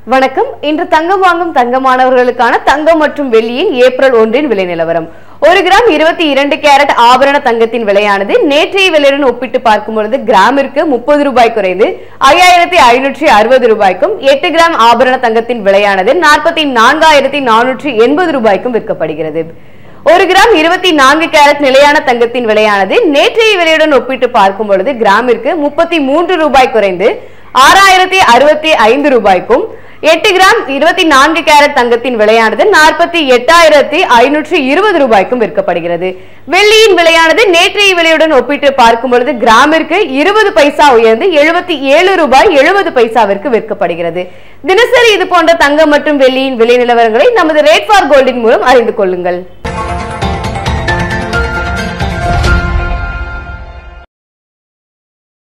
வணக்கம் இன்று தங்கம் வாங்கும் தங்கமானவர்களுக்கான தங்கம் மற்றும் வெள்ளியின் ஏப்ரல் ஒன்றின் விலை நிலவரம் ஒரு கிராம் இருபத்தி இரண்டு கேரட் ஆபரண தங்கத்தின் விலையானது நேற்றைய விலையுடன் ஒப்பிட்டு பார்க்கும் பொழுது கிராமிற்கு முப்பது ரூபாய் குறைந்து ஐயாயிரத்தி ஐநூற்றி அறுபது ரூபாய்க்கும் எட்டு கிராம் ஆபரண தங்கத்தின் விலையானது நாற்பத்தி நான்காயிரத்தி நானூற்றி எண்பது ரூபாய்க்கும் விற்கப்படுகிறது ஒரு கிராம் இருபத்தி நான்கு கேரட் நிலையான தங்கத்தின் விலையானது நேற்றைய விலையுடன் ஒப்பிட்டு பார்க்கும் பொழுது கிராமிற்கு முப்பத்தி மூன்று ரூபாய் குறைந்து ஆறாயிரத்தி அறுபத்தி ஐந்து ரூபாய்க்கும் எட்டு கிராம் இருபத்தி நான்கு கேரட் தங்கத்தின் விலையானது நாற்பத்தி எட்டாயிரத்தி ஐநூற்றி இருபது ரூபாய்க்கும் விற்கப்படுகிறது வெள்ளியின் விலையானது நேற்றைய விலையுடன் ஒப்பிட்டு பார்க்கும் பொழுது கிராமிற்கு இருபது பைசா உயர்ந்து எழுபத்தி ஏழு ரூபாய் எழுபது பைசாவிற்கு விற்கப்படுகிறது தினசரி இது போன்ற தங்கம் மற்றும் வெள்ளியின் விலை நிலவரங்களை நமது ரேட் ஃபார் கோல்டின் மூலம் அறிந்து கொள்ளுங்கள்